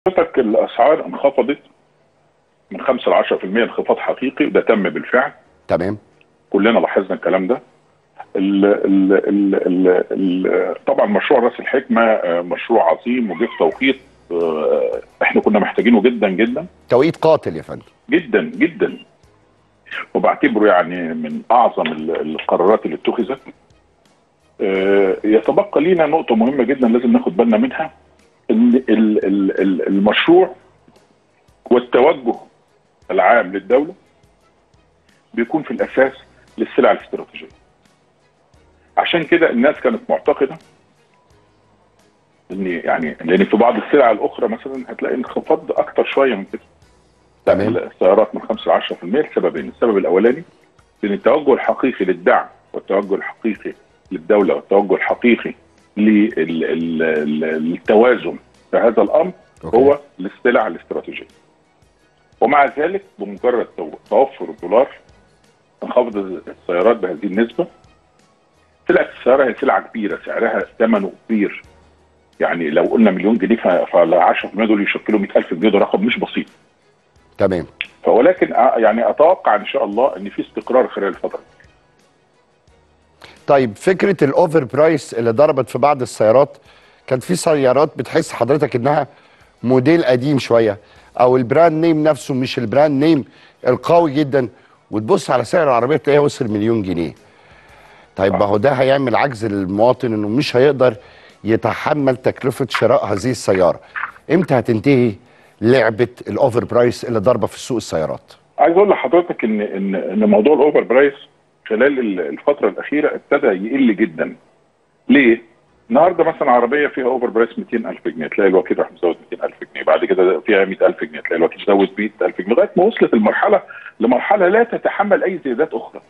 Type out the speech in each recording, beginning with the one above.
حضرتك الاسعار انخفضت من 5 ل 10% انخفاض حقيقي وده تم بالفعل تمام كلنا لاحظنا الكلام ده ال ال ال ال ال طبعا مشروع راس الحكمه آه، مشروع عظيم وجه في توقيت آه، احنا كنا محتاجينه جدا جدا توقيت قاتل يا فندم جدا جدا وبعتبره يعني من اعظم ال- القرارات اللي اتخذت آه، يتبقى لينا نقطه مهمه جدا لازم ناخد بالنا منها ان ال- ال- ال- المشروع والتوجه العام للدوله بيكون في الاساس للسلع الاستراتيجيه عشان كده الناس كانت معتقده ان يعني لان في بعض السلع الاخرى مثلا هتلاقي انخفاض اكتر شويه من كده تمام. السيارات من 5 ل 10% لسببين، السبب الاولاني ان التوجه الحقيقي للدعم والتوجه الحقيقي للدوله والتوجه الحقيقي لل- ال- ال- للتوازن في هذا الامر أوكي. هو للسلع الاستراتيجيه. ومع ذلك بمجرد تو- توفر الدولار انخفض السيارات بهذه النسبه سلعه السياره هي سلعه كبيره سعرها ثمنه كبير يعني لو قلنا مليون جنيه ف- فال 10% دول يشكلوا 100000 جنيه ده رقم مش بسيط تمام ولكن أ- يعني اتوقع ان شاء الله ان في استقرار خلال الفتره دي. طيب فكره الاوفر برايس اللي ضربت في بعض السيارات كان في سيارات بتحس حضرتك انها موديل قديم شويه او البراند نيم نفسه مش البراند نيم القوي جدا وتبص على سعر العربيه تلاقيها وصل مليون جنيه طيب ما هو ده هيعمل عجز للمواطن انه مش هيقدر يتحمل تكلفه شراء هذه السياره امتى هتنتهي لعبه الاوفر برايس اللي ضاربه في سوق السيارات عايز اقول لحضرتك ان ان ان موضوع الاوفر برايس خلال ال- الفتره الاخيره ابتدى يقل جدا. ليه؟ النهارده مثلا عربيه فيها اوفر برايس 200000 جنيه تلاقي الوكيل راح مزود 200000 جنيه بعد كده فيها 100000 جنيه تلاقي الوكيل زود 100000 جنيه لغايه ما وصلت المرحله لمرحله لا تتحمل اي زيادات اخرى.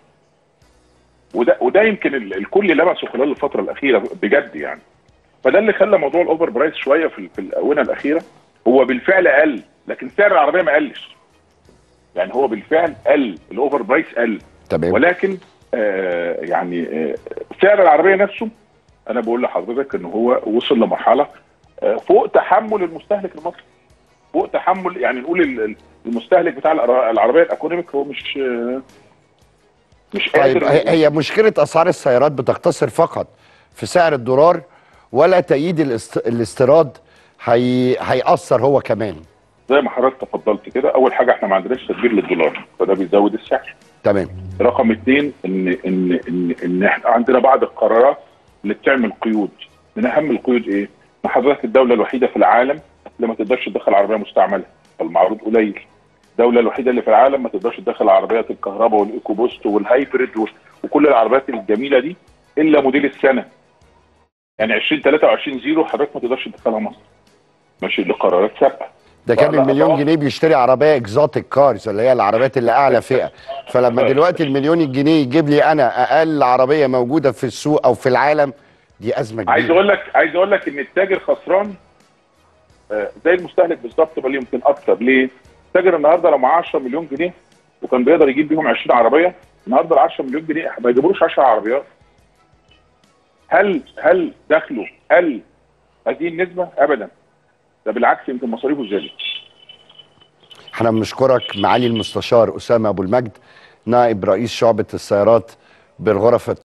وده وده يمكن ال- الكل لمسه خلال الفتره الاخيره بجد يعني. فده اللي خلى موضوع الاوفر برايس شويه في, ال- في الاونه الاخيره هو بالفعل قل لكن سعر العربيه ما قلش. يعني هو بالفعل قل الاوفر برايس قل تمام ولكن آه يعني آه سعر العربيه نفسه انا بقول لحضرتك ان هو وصل لمرحله آه فوق تحمل المستهلك المصري فوق تحمل يعني نقول ال- ال- المستهلك بتاع العر- العربيه الايكونوميك هو مش آه مش طيب قادر هي هي مشكله اسعار السيارات بتقتصر فقط في سعر الدولار ولا تأييد الاست... الاستيراد هي... هيأثر هو كمان زي ما حضرتك تفضلت كده اول حاجه احنا ما عندناش تدبير للدولار فده بيزود السعر تمام رقم اثنين ان ان ان ان احنا عندنا بعض القرارات اللي بتعمل قيود من اهم القيود ايه؟ ان حضرتك الدوله الوحيده في العالم اللي ما تقدرش تدخل عربيه مستعمله فالمعروض قليل الدوله الوحيده اللي في العالم ما تقدرش تدخل عربيات الكهرباء والايكو بوست والهايبريد و- وكل العربيات الجميله دي الا موديل السنه يعني 2023 زيرو حضرتك ما تقدرش تدخلها مصر ماشي لقرارات سابقه ده كان لا، المليون طبعاً. جنيه بيشتري عربيه اكزوتيك كارز اللي هي العربيات اللي اعلى فئه فلما دلوقتي المليون الجنيه يجيب لي انا اقل عربيه موجوده في السوق او في العالم دي ازمه عايز كبيره اقول لك عايز اقول لك ان التاجر خسران آه، زي المستهلك بالظبط بل يمكن اكتر ليه؟ التاجر النهارده لو معاه 10 مليون جنيه وكان بيقدر يجيب بيهم 20 عربيه النهارده ال 10 مليون جنيه ما يجيبوش 10 عربيات هل هل دخله قل هذه النسبه؟ ابدا ده بالعكس يمكن مصاريفه زادت احنا بنشكرك معالي المستشار اسامه ابو المجد نائب رئيس شعبه السيارات بالغرف